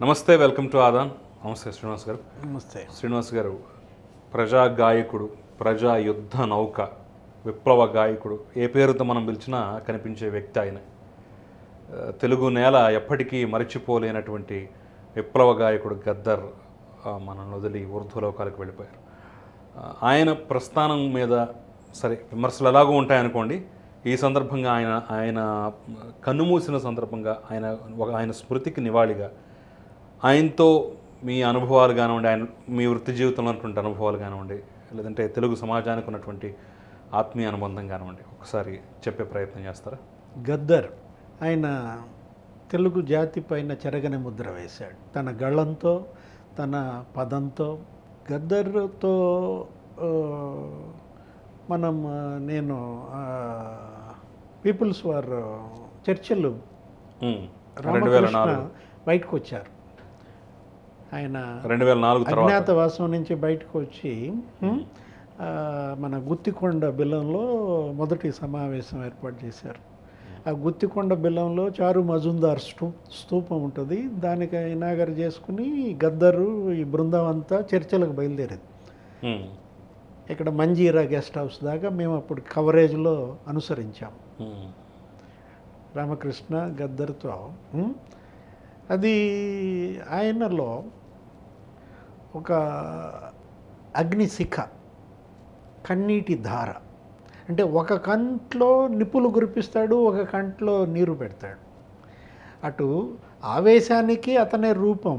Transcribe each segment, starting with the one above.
నమస్తే welcome to ఆదాన్ నమస్తే శ్రీనివాస్ గారు నమస్తే శ్రీనివాస్ గారు ప్రజా గాయకుడు ప్రజా యుద్ధ నౌక విప్లవ గాయకుడు ఏ పేరుతో మనం పిలిచినా కనిపించే వ్యక్తి ఆయన ఆ, తెలుగు నేల ఎప్పటికీ మరచిపోలేనటువంటి విప్లవ గాయకుడు గద్దర్ ఆ, మనల్ని వదిలి ఊర్ధ్వలోకాలకు వెళ్ళిపోయారు ఆ, ఆయన ప్రస్థానం మీద సరే విమర్శలు ఎలాగో ఉంటాయనుకోండి ఈ సందర్భంగా ఆయన ఆయన కన్నుమూసిన సందర్భంగా ఆయన ఒక ఆయన స్మృతికి నివాళిగా ఆయనతో మీ అనుభవాలు కానివ్వండి ఆయన మీ వృత్తి జీవితంలో ఉన్నటువంటి అనుభవాలు కానివ్వండి లేదంటే తెలుగు సమాజానికి ఉన్నటువంటి ఆత్మీయ అనుబంధం కానివ్వండి ఒకసారి చెప్పే ప్రయత్నం చేస్తారా గద్దర్ ఆయన తెలుగు జాతి పైన చెరగని ముద్ర వేశాడు తన గళంతో తన పదంతో గద్దర్తో ఆ, మనం ఆ, నేను పీపుల్స్ వార్ చర్చలు ఉమ్. రెండు వేల రామకృష్ణ నాలుగు బయటకు వచ్చారు ఆయన రెండు వేల నాలుగు తర్వాత అజ్ఞాతవాసం నుంచి బయటకు వచ్చి హ్మ్, ఆ, మన గుత్తికొండ బిల్లంలో మొదటి సమావేశం ఏర్పాటు చేశారు ఆ గుత్తికొండ బిల్లంలో చారు మజుందార్ స్టూ స్తూపం ఉంటుంది దానికి ఇనాగర్ చేసుకుని గద్దరు ఈ బృందం అంతా చర్చలకు బయలుదేరేది ఉమ్. ఇక్కడ మంజీరా గెస్ట్ హౌస్ దాకా మేము అప్పుడు కవరేజ్లో అనుసరించాం ఉమ్. రామకృష్ణ గద్దర్తో ఉమ్, అది ఆయనలో ఒక అగ్నిశిఖ కన్నీటి ధార అంటే ఒక కంట్లో నిప్పులు కురిపిస్తాడు ఒక కంట్లో నీరు పెడతాడు అటు ఆవేశానికి అతనే రూపం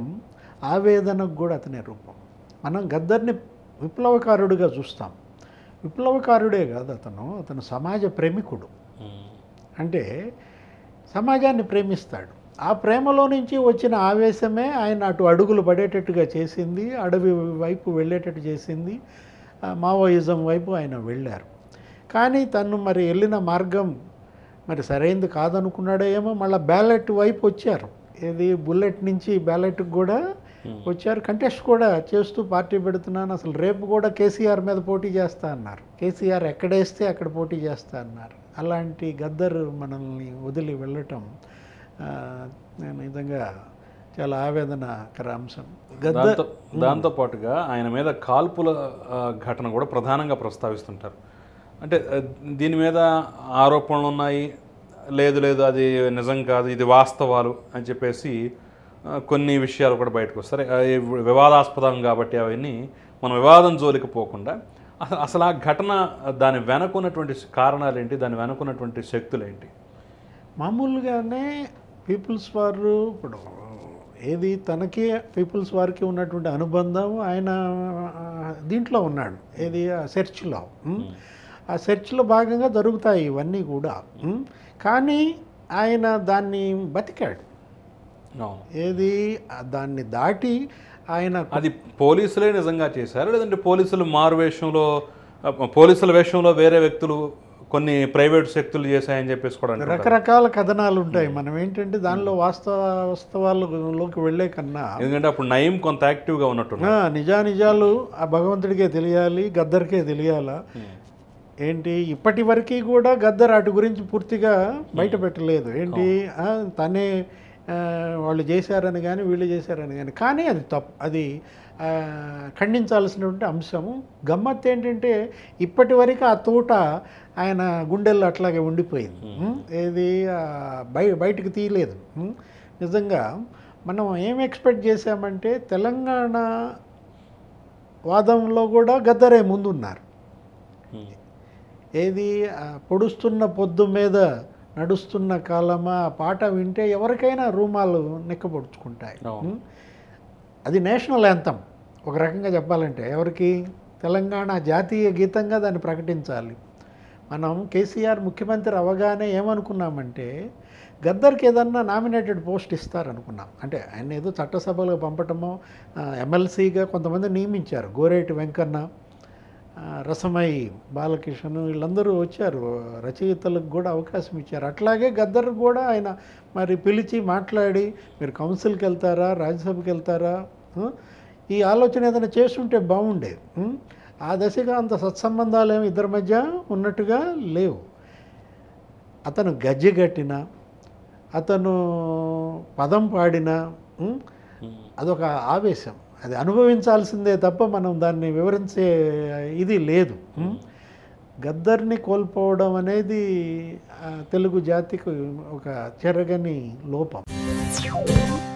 ఆవేదనకు కూడా అతనే రూపం మనం గద్దర్ని విప్లవకారుడిగా చూస్తాం విప్లవకారుడే కాదు అతను అతను సమాజ ప్రేమికుడు ఉమ్. అంటే సమాజాన్ని ప్రేమిస్తాడు ఆ ప్రేమలో నుంచి వచ్చిన ఆవేశమే ఆయన అటు అడుగులు పడేటట్టుగా చేసింది అడవి వైపు వెళ్ళేటట్టు చేసింది ఆ, మావోయిజం వైపు ఆయన వెళ్ళారు కానీ తను మరి వెళ్ళిన మార్గం మరి సరైంది కాదనుకున్నాడో ఏమో మళ్ళీ బ్యాలెట్ వైపు వచ్చారు ఏది బుల్లెట్ నుంచి బ్యాలెట్కి కూడా వచ్చారు కంటెస్ట్ కూడా చేస్తూ పార్టీ పెడుతున్నాను అసలు రేపు కూడా కేసీఆర్ మీద పోటీ చేస్తా అన్నారు కేసీఆర్ ఎక్కడేస్తే అక్కడ పోటీ చేస్తా అన్నారు అలాంటి గద్దర్ మనల్ని వదిలి వెళ్ళటం ఆ, నేను నిజంగా చాలా ఆవేదనకర అంశం గద్దర్ దాంతో దాంతో పాటుగా ఆయన మీద కాల్పుల ఆ, ఘటన కూడా ప్రధానంగా ప్రస్తావిస్తుంటారు అంటే ఆ, దీని మీద ఆరోపణలు ఉన్నాయి లేదు లేదు అది నిజం కాదు ఇది వాస్తవాలు అని చెప్పేసి ఆ, కొన్ని విషయాలు కూడా బయటకు వస్తారు అవి వివాదాస్పదం కాబట్టి అవన్నీ మనం వివాదం జోలికి పోకుండా అసలు అసలు ఆ ఘటన దాని వెనకున్నటువంటి కారణాలు ఏంటి దాని వెనకున్నటువంటి శక్తులు ఏంటి మామూలుగానే పీపుల్స్ వారు ఇప్పుడు ఏది తనకి పీపుల్స్ వారికి ఉన్నటువంటి అనుబంధం ఆయన ఆ, దీంట్లో ఉన్నాడు ఏది ఆ సెర్చ్లో ఉమ్. ఆ సెర్చ్లో భాగంగా జరుగుతాయి ఇవన్నీ కూడా ఉమ్. కానీ ఆయన దాన్ని బతికాడు అవును ఏది ఆ దాన్ని దాటి ఆయన అది పోలీసులే నిజంగా చేశారు లేదంటే పోలీసులు మారు వేషంలో ఆ, పోలీసుల వేషంలో వేరే వ్యక్తులు కొన్ని ప్రైవేట్ శక్తులు చేశాయని చెప్పేసి కూడా అంటారు. రకరకాల కథనాలు ఉంటాయి మనం ఏంటంటే దానిలో వాస్తవ వాస్తవాలలోకి వెళ్ళే కన్నా ఎందుకంటే అప్పుడు నయం కొంత యాక్టివ్గా ఉన్నట్టు ఆ, నిజానిజాలు ఆ భగవంతుడికే తెలియాలి గద్దరికే తెలియాలా ఏంటి ఇప్పటి వరకు కూడా గద్దర్ అటు గురించి పూర్తిగా బయట పెట్టలేదు ఏంటి ఆ, తనే ఆ, వాళ్ళు చేశారని కానీ వీళ్ళు చేశారని కానీ కానీ అది తప్పు అది ఆ, ఖండించాల్సినటువంటి అంశము గమ్మత్ ఏంటంటే ఇప్పటి వరకు ఆ తోట ఆయన గుండెల్లో అట్లాగే ఉండిపోయింది ఉం? ఏది ఆ, బయ బయటకు తీయలేదు ఉం? నిజంగా మనం ఏం ఎక్స్పెక్ట్ చేశామంటే తెలంగాణ వాదంలో కూడా గద్దరే ముందున్నారు ఏది ఆ పొడుస్తున్న పొద్దు మీద నడుస్తున్న కాలమా ఆ పాట వింటే ఎవరికైనా రూమాలు నిక్కబొడుచుకుంటాయి అవును. ఉం? అది నేషనల్ యాంతం ఒక రకంగా చెప్పాలంటే ఎవరికి తెలంగాణ జాతీయ గీతంగా దాన్ని ప్రకటించాలి మనం కేసీఆర్ ముఖ్యమంత్రి అవగానే ఏమనుకున్నామంటే గద్దర్కి ఏదన్నా నామినేటెడ్ పోస్ట్ ఇస్తారనుకున్నాం అంటే ఆయన ఏదో చట్టసభలో పంపటమో ఆ, ఎమ్మెల్సీగా కొంతమంది నియమించారు గోరేటి వెంకన్న ఆ, రసమై బాలకిషన్ వీళ్ళందరూ వచ్చారు రచయితలకు కూడా అవకాశం ఇచ్చారు అట్లాగే గద్దర్ కూడా ఆయన మరి పిలిచి మాట్లాడి మీరు కౌన్సిల్కి వెళ్తారా రాజ్యసభకి వెళ్తారా ఆ? ఈ ఆలోచన ఏదైనా చేస్తుంటే బాగుండేది ఉం? ఆ దశగా అంత సత్సంబంధాలు ఏమి ఇద్దరి మధ్య ఉన్నట్టుగా లేవు అతను గజ్జెగట్టిన అతను పదం పాడిన ఉం? అదొక ఆవేశం అది అనుభవించాల్సిందే తప్ప మనం దాన్ని వివరించే ఇది లేదు ఉం? గద్దర్ని కోల్పోవడం అనేది ఆ, తెలుగు జాతికి ఒక చెరగని లోపం